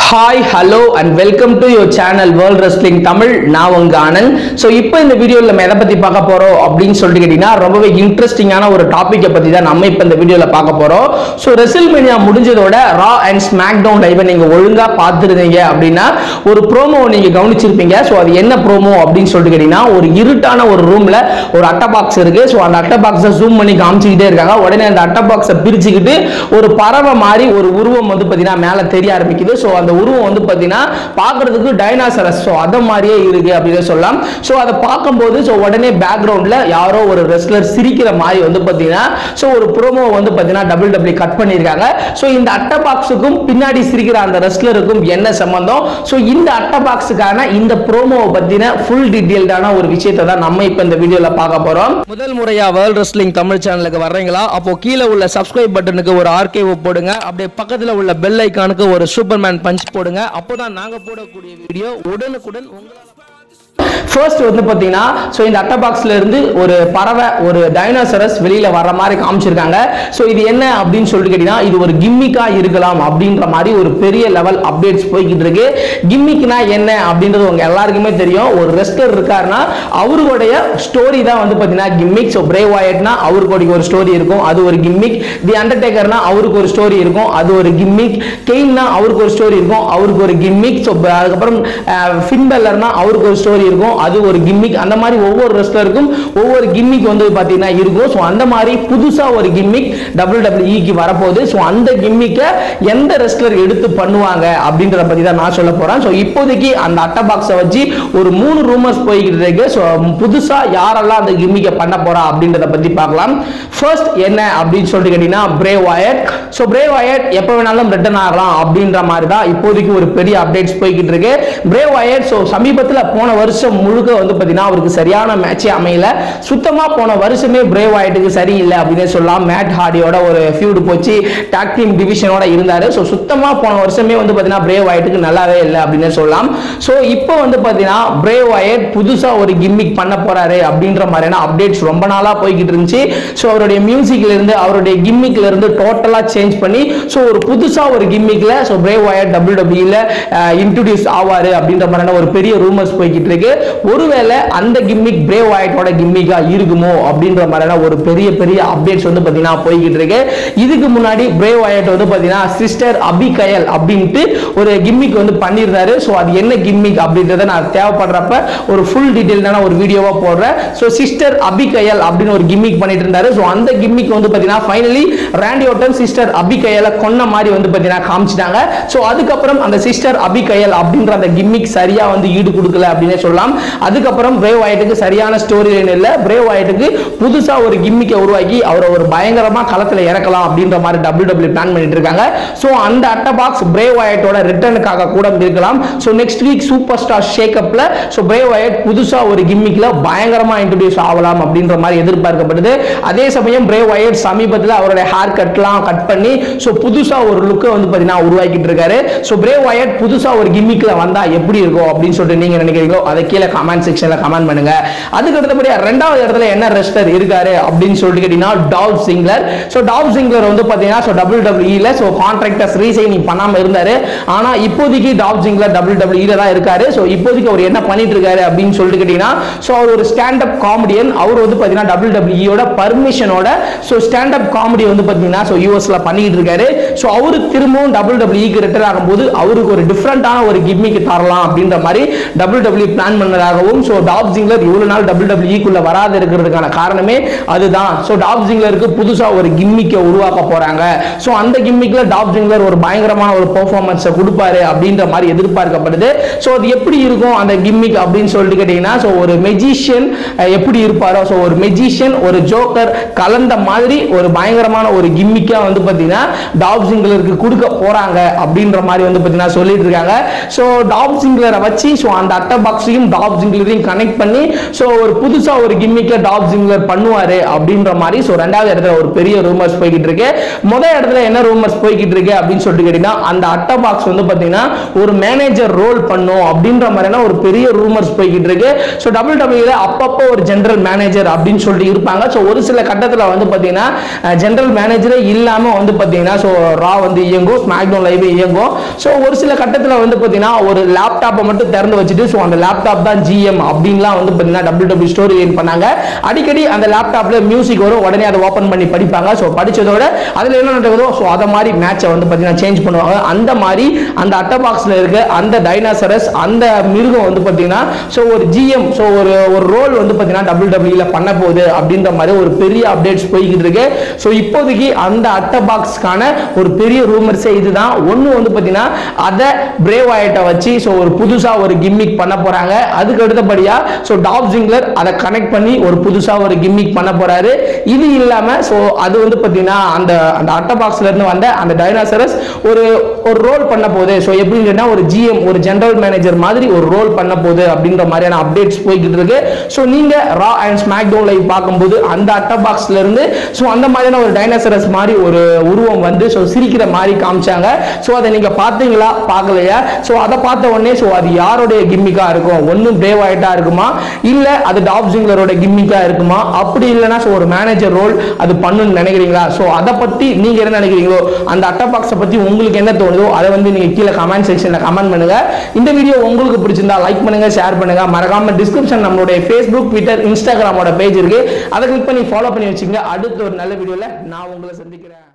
hi hello and welcome to your channel world wrestling Tamil நான் உங்க Anand so இப்போ இந்த வீடியோவில் நம்ம எதை பற்றி பார்க்க போகிறோம் அப்படின்னு சொல்லிட்டு கேட்டிங்கன்னா ரொம்பவே இன்ட்ரெஸ்டிங்கான ஒரு டாப்பிக்கை பற்றி தான் நம்ம இப்போ இந்த வீடியோவில் பார்க்க போகிறோம் ஸோ ரெசில்மேனியா முடிஞ்சதோட ரா அண்ட் ஸ்மாக் டவுன் லைவை நீங்கள் ஒழுங்காக பார்த்துருந்தீங்க அப்படின்னா ஒரு ப்ரோமோ நீங்கள் கவனிச்சிருப்பீங்க ஸோ அது என்ன ப்ரோமோ அப்படின்னு சொல்லிட்டு கேட்டிங்கன்னா ஒரு இருட்டான ஒரு ரூமில் ஒரு அட்டை பாக்ஸ் இருக்குது ஸோ அந்த அட்டை பாக்ஸை ஜூம் பண்ணி காமிச்சிக்கிட்டே இருக்காங்க உடனே அந்த அட்டை பாக்ஸை பிரிச்சுக்கிட்டு ஒரு பறவை மாதிரி ஒரு உருவம் வந்து பார்த்தீங்கன்னா மேலே தெரிய ஆரம்பிக்குது ஸோ அந்த உருவம் வந்து பார்த்தீங்கன்னா பார்க்கறதுக்கு டைனாசரஸ் ஸோ அதை மாதிரியே இருக்கு அப்படின்னு சொல்லலாம் ஸோ அதை பார்க்கும்போது ஸோ உடனே பேக்ரவுண்டில் யாரோ ஒரு ரெஸ்லர் சிரிக்கிற மாதிரி வந்து பார்த்தீங்கன்னா ஸோ ஒரு ப்ரோமோ வந்து பார்த்தீங்கன்னா டபுள் டபுள் கட் பண்ணியிருக்காங்க ஸோ இந்த அட்டை பாக்ஸுக்கும் பின்னாடி சிரிக்கிற அந்த ரெஸ்லருக்கும் என்ன சம்பந்தம் ஸோ இந்த அட்டை பாக்ஸுக்கான இந்த ப்ரோமோவை பற்றின ஃபுல் டீட்டெயில்டான ஒரு விஷயத்தை தான் நம்ம இப்போ இந்த வீடியோவில் பார்க்க போகிறோம் முதல் முறையாக வேர்ல்ட் ரெஸ்லிங் தமிழ் சேனலுக்கு வர்றீங்களா அப்போ கீழே உள்ள சப்ஸ்கிரைப் பட்டனுக்கு ஒரு ஆர்கேவ் போடுங்க அப்படியே பக்கத்தில் உள்ள பெல் ஐக்கானுக்கு ஒரு சூப்பர்மேன் பஞ்ச் போடுங்க அப்போதான் நாங்க போடக்கூடிய வீடியோ உடனுக்குடன் உங்களால ஃபர்ஸ்ட் வந்து பார்த்தீங்கன்னா ஸோ இந்த அட்டை பாக்ஸ்ல இருந்து ஒரு பறவை ஒரு டைனோசரஸ் வெளியில வர்ற மாதிரி காமிச்சிருக்காங்க ஸோ இது என்ன அப்படின்னு சொல்லிட்டு கேட்டீங்கன்னா இது ஒரு கிம்மிக்கா இருக்கலாம் அப்படின்ற மாதிரி ஒரு பெரிய லெவல் அப்டேட்ஸ் போய்கிட்டு இருக்கு கிம்மிக்னா என்ன அப்படின்றது உங்க எல்லாருக்குமே தெரியும் ஒரு ரெஸ்லர் இருக்காருன்னா அவருடைய ஸ்டோரி தான் வந்து பார்த்தீங்கன்னா கிம்மிக் ஸோ பிரேவ் ஆயட்னா அவருக்கு ஒரு ஸ்டோரி இருக்கும் அது ஒரு கிம்மிக் தி அண்டர்டேக்கர்னா அவருக்கு ஒரு ஸ்டோரி இருக்கும் அது ஒரு கிம்மிக் கெயின்னா அவருக்கு ஒரு ஸ்டோரி இருக்கும் அவருக்கு ஒரு கிம்மிக் ஸோ அதுக்கப்புறம் ஃபின்பெல்லர்னா அவருக்கு ஒரு ஸ்டோரி இருக்கும் அது ஒரு கிம்மிக் அந்த மாதிரி ஒவ்வொரு ரெஸ்லருக்கும் ஒவ்வொரு கிம்மிக் வந்து பார்த்தீங்கன்னா இருக்கும் ஸோ அந்த மாதிரி புதுசாக ஒரு கிம்மிக் டபிள்யூ டபிள்யூஇக்கு வரப்போகுது ஸோ அந்த கிம்மிக்கை எந்த ரெஸ்லர் எடுத்து பண்ணுவாங்க அப்படின்றத பற்றி தான் நான் சொல்ல போகிறேன் ஸோ இப்போதைக்கு அந்த அட்டை பாக்ஸை வச்சு ஒரு மூணு ரூமர்ஸ் போய்கிட்டு இருக்கு ஸோ புதுசாக யாரெல்லாம் அந்த கிம்மிக்கை பண்ண போறா அப்படின்றத பற்றி பார்க்கலாம் ஃபர்ஸ்ட் என்ன அப்படின்னு சொல்லிட்டு கேட்டிங்கன்னா பிரே வாயட் ஸோ பிரே வாயட் எப்போ வேணாலும் ரிட்டர்ன் ஆகலாம் அப்படின்ற மாதிரி தான் இப்போதைக்கு ஒரு பெரிய அப்டேட்ஸ் போய்கிட்டு இருக்கு பிரே வாயட் ஸோ சமீபத்தில் போன வருஷம் முழுக்க வந்து பார்த்தீங்கன்னா அவருக்கு சரியான மேட்சே அமையல சுத்தமாக போன வருஷமே பிரேவ் ஆயிட்டுக்கு சரியில்லை அப்படின்னு சொல்லலாம் மேட் ஹார்டியோட ஒரு ஃபியூடு போச்சு டாக் டீம் டிவிஷனோட இருந்தார் ஸோ சுத்தமாக போன வருஷமே வந்து பார்த்தீங்கன்னா பிரேவ் ஆயிட்டுக்கு நல்லாவே இல்லை அப்படின்னு சொல்லலாம் ஸோ இப்போ வந்து பார்த்தீங்கன்னா பிரேவ் ஆயட் புதுசாக ஒரு கிம்மிக் பண்ண போறாரு அப்படின்ற மாதிரியான அப்டேட்ஸ் ரொம்ப நாளாக போய்கிட்டு இருந்துச்சு ஸோ அவருடைய மியூசிக்ல இருந்து அவருடைய கிம்மிக்ல இருந்து டோட்டலாக சேஞ்ச் பண்ணி ஸோ ஒரு புதுசாக ஒரு கிம்மிக்ல ஸோ பிரேவ் ஆயட் டபிள்யூ டபிள்யூல இன்ட்ரடியூஸ் ஆவாரு அப்படின்ற மாதிரியான ஒரு பெரிய ரூமர்ஸ் போய்கிட்டு இருக்கு ஒருவேளை அந்த கிம்மிக் பிரேவ் ஆயிட்டோட கிம்மிக்கா இருக்குமோ அப்படின்ற மாதிரியான ஒரு பெரிய பெரிய அப்டேட்ஸ் வந்து பார்த்தீங்கன்னா போய்கிட்டு இருக்கு இதுக்கு முன்னாடி பிரேவ் ஆயட் வந்து பார்த்தீங்கன்னா சிஸ்டர் அபி கயல் அப்படின்ட்டு ஒரு கிம்மிக் வந்து பண்ணியிருந்தாரு ஸோ அது என்ன கிம்மிக் அப்படின்றத நான் தேவைப்படுறப்ப ஒரு ஃபுல் டீட்டெயிலான ஒரு வீடியோவா போடுறேன் ஸோ சிஸ்டர் அபி கயல் அப்படின்னு ஒரு கிம்மிக் பண்ணிட்டு இருந்தாரு ஸோ அந்த கிம்மிக் வந்து பார்த்தீங்கன்னா ஃபைனலி ராண்டி ஓட்டன் சிஸ்டர் அபி கயலை கொன்ன மாதிரி வந்து பார்த்தீங்கன்னா காமிச்சிட்டாங்க ஸோ அதுக்கப்புறம் அந்த சிஸ்டர் அபி கயல் அப்படின்ற அந்த கிம்மிக் சரியா வந்து ஈடு கொடுக்கல அப்படின்னே சொல்லலாம் அதுக்கப்புறம் பிரேவ் ஆயிட்டுக்கு சரியான ஸ்டோரி லைன் இல்லை பிரேவ் ஆயிட்டுக்கு புதுசா ஒரு கிம்மிக்கை உருவாக்கி அவரை ஒரு பயங்கரமா களத்துல இறக்கலாம் அப்படின்ற மாதிரி டபிள்யூ டபிள்யூ பிளான் பண்ணிட்டு இருக்காங்க ஸோ அந்த அட்டை பாக்ஸ் பிரேவ் ஆயட்டோட ரிட்டர்னுக்காக கூட இருக்கலாம் so next week superstar ஷேக்கப்ல ஸோ பிரேவ் ஆயட் புதுசா ஒரு கிம்மிக்ல பயங்கரமா இன்ட்ரடியூஸ் ஆகலாம் அப்படின்ற மாதிரி எதிர்பார்க்கப்படுது அதே சமயம் பிரேவ் ஆயட் சமீபத்தில் அவருடைய ஹேர் கட்லாம் கட் பண்ணி ஸோ புதுசா ஒரு லுக்கை வந்து பார்த்தீங்கன்னா உருவாக்கிட்டு இருக்காரு ஸோ பிரேவ் ஆயட் புதுசா ஒரு கிம்மிக்ல வந்தா எப்படி இருக்கும் அப்படின்னு சொல்லிட்டு நீங்க நினைக்கிறீங்களோ அதை கீழே கமெண்ட் செக்ஷன்ல கமெண்ட் பண்ணுங்க அதுக்கு அடுத்தபடியா ரெண்டாவது இடத்துல என்ன ரெஸ்லர் இருக்காரு அப்படின்னு சொல்லிட்டு கேட்டீங்கன்னா டாவ் சிங்லர் ஸோ டாவ் சிங்லர் வந்து பாத்தீங்கன்னா ஸோ டபிள்யூ டபிள்யூல ஸோ கான்ட்ராக்டர்ஸ் ரீசைனிங் பண்ணாம இருந்தாரு ஆனா இப்போதைக்கு டாவ் சிங்லர் டபிள்யூ டபிள்யூல தான் இருக்காரு ஸோ இப்போதைக்கு அவர் என்ன பண்ணிட்டு இருக்காரு அப்படின்னு சொல்லிட்டு கேட்டீங்கன்னா ஸோ அவர் ஒரு ஸ்டாண்ட் அப் காமெடியன் அவர் வந்து பாத்தீங்கன்னா டபிள்யூ டபிள்யூட பர்மிஷனோட ஸோ ஸ்டாண்ட் அப் காமெடி வந்து பாத்தீங்கன்னா ஸோ யூஎஸ்ல பண்ணிட்டு இருக்காரு ஸோ அவரு திரும்பவும் டபிள்யூ டபிள்யூக்கு ரிட்டர் ஆகும்போது அவருக்கு ஒரு டிஃப்ரெண்டான ஒரு கிம்மிக்கு தரலாம் அப்படின்ற மாதிரி டபிள்யூ டபிள்யூ பிளான் பண்ணதாகவும் ஸோ டாப் ஜிங்லர் இவ்வளவு நாள் டபிள்யூ டபிள்யூக்குள்ள வராது இருக்கிறதுக்கான காரணமே அதுதான் ஸோ டாப் ஜிங்லருக்கு புதுசா ஒரு கிம்மிக்கை உருவாக்க போறாங்க ஸோ அந்த கிம்மிக்ல டாப் ஜிங்லர் ஒரு பயங்கரமான ஒரு பெர்ஃபார்மன்ஸை கொடுப்பாரு அப்படின்ற மாதிரி எதிர்பார்க்கப்படுது ஸோ அது எப்படி இருக்கும் அந்த கிம்மிக் அப்படின்னு சொல்லிட்டு கேட்டீங்கன்னா ஸோ ஒரு மெஜிஷியன் எப்படி இருப்பாரோ ஸோ ஒரு மெஜிஷியன் ஒரு ஜோக்கர் கலந்த மாதிரி ஒரு பயங்கரமான ஒரு கிம்மிக்கா வந்து பார்த்தீங்கன்னா டாப் ஜிங்லருக்கு கொடுக்க போறாங்க அப்படின்ற மாதிரி வந்து பார்த்தீங்கன்னா சொல்லிட்டு இருக்காங்க ஸோ டாப் சிங்லரை வச்சு ஸோ அந்த அட்டை பாக்ஸையும் டாப் ஜிங்லரையும் கனெக்ட் பண்ணி ஸோ ஒரு புதுசா ஒரு கிம்மிக்க டாப் ஜிங்லர் பண்ணுவாரு அப்படின்ற மாதிரி ஸோ ரெண்டாவது இடத்துல ஒரு பெரிய ரூமர்ஸ் போய்கிட்டு இருக்கு முதல் இடத்துல என்ன ரூமர்ஸ் போய்கிட்டு இருக்கு அப்படின்னு சொல்லிட்டு கேட்டீங்கன்னா அந்த அட்டை பாக்ஸ் வந்து பாத்தீங்கன்னா ஒரு மேனேஜர் ரோல் பண்ணும் அப்படின்ற மாதிரியான ஒரு பெரிய ரூமர்ஸ் போய்கிட்டு இருக்கு ஸோ டபுள் டபிள்யூல அப்பப்போ ஒரு ஜெனரல் மேனேஜர் அப்படின்னு சொல்லிட்டு இருப்பாங்க ஸோ ஒரு சில கட்டத்தில் வந்து பார்த்தீங்கன்னா ஜெனரல் மேனேஜரே இல்லாமல் வந்து பார்த்தீங்கன்னா ஸோ ரா வந்து இயங்கும் ஸ்மாக்டவுன் லைவ் இயங்கும் ஸோ ஒரு சில கட்டத்தில் வந்து பார்த்தீங்கன்னா ஒரு லேப்டாப்பை மட்டும் திறந்து வச்சுட்டு ஸோ அந்த லேப்டாப் தான் ஜிஎம் அப்படின்லாம் வந்து பார்த்தீங்கன்னா டபுள் டபுள் ஸ்டோரி லைன் பண்ணாங்க அடிக்கடி அந்த லேப்டாப்ல மியூசிக் வரும் உடனே அதை ஓப்பன் பண்ணி படிப்பாங்க ஸோ படிச்சதோட அதில் என்ன நடக்குதோ ஸோ அதை மாதிரி மேட்சை வந்து பார்த்தீங்கன்னா சேஞ்ச் பண்ணுவாங்க அந்த மாதிரி அந்த அட்டை பாக்ஸில் இருக்க அந்த டைனாசரஸ் அந்த மிருகம் வந்து பார்த்தீங்கன்னா ஸோ ஒரு ஜிஎம் ஸோ ஒரு ஒரு ரோல் வந்து பார்த்தீங்கன்னா டபுள் டபிள்யூல பண்ண போகுது அப்படின்ற மாதிரி ஒரு பெரிய அப்டேட்ஸ் போய்கிட்டு இருக்கு ஸோ இப்போதைக்கு அந்த அட்டை பாக்ஸ்க்கான ஒரு பெரிய ரூமர்ஸே இதுதான் ஒன்று வந்து பார்த்தீங்கன்னா அதை பிரேவ் ஆயிட்ட வச்சு ஸோ ஒரு புதுசாக ஒரு கிம்மிக் பண்ண போறாங்க அதுக்கு அடுத்தபடியாக ஸோ டாப் ஜிங்லர் அதை கனெக்ட் பண்ணி ஒரு புதுசாக ஒரு கிம்மிக் பண்ண போறாரு இது இல்லாமல் ஸோ அது வந்து பார்த்தீங்கன்னா அந்த அந்த அட்டை பாக்ஸ்ல இருந்து வந்த அந்த டைனாசரஸ் ஒரு ஒரு ரோல் பண்ண போகுது ஸோ எப்படின்னு கேட்டா ஒரு ஜிஎம் ஒரு ஜெனரல் மேனேஜர் மாதிரி ஒரு ரோல் பண்ண போகுது அப்படின்ற மாதிரியான அப்டேட்ஸ் போய்கிட்டு இருக்கு ஸோ நீங்க Raw and SmackDown live பார்க்கும்போது அந்த அட்டை பாக்ஸ்ல இருந்து ஸோ அந்த மாதிரியான ஒரு டைனாசரஸ் மாதிரி ஒரு உருவம் வந்து ஸோ சிரிக்கிற மாதிரி காமிச்சாங்க ஸோ அதை நீங்க பார்த்தீங்களா பார்க்கலையா ஸோ அதை பார்த்த உடனே ஸோ அது யாருடைய கிம்மிக்கா இருக்கும் ஒன்றும் பிரேவ் ஆயிட்டா இருக்குமா இல்ல அது டாப் ஜிங்லரோட கிம்மிக்கா இருக்குமா அப்படி இல்லைன்னா ஸோ ஒரு மேனேஜர் ரோல் அது பண்ணுன்னு நினைக்கிறீங்களா ஸோ அதை பத்தி நீங்க என்ன நினைக்கிறீங்களோ அந்த அட்டை பாக்ஸை பத்தி உங்களுக்கு என்ன தோணுதோ அதை வந்து நீங்க கீழே கமெண்ட் செக்ஷன்ல கமெண்ட் பண்ணுங்க இந்த வீடியோ உங்களுக்கு பிடிச்சிருந்தா லைக் பண்ணுங்க ஷேர் பண்ணுங்க மறக்காம டிஸ்கிரிப்ஷன் நம்மளுடைய ஃபேஸ்புக் ட்விட்டர் இன்ஸ்டாகிராமோட பேஜ் இருக்கு அதை கிளிக் பண்ணி ஃபாலோ பண்ணி வச்சுங்க அடுத்த ஒரு நல்ல வீடியோல நான் உங்களை சந்திக்கிறேன்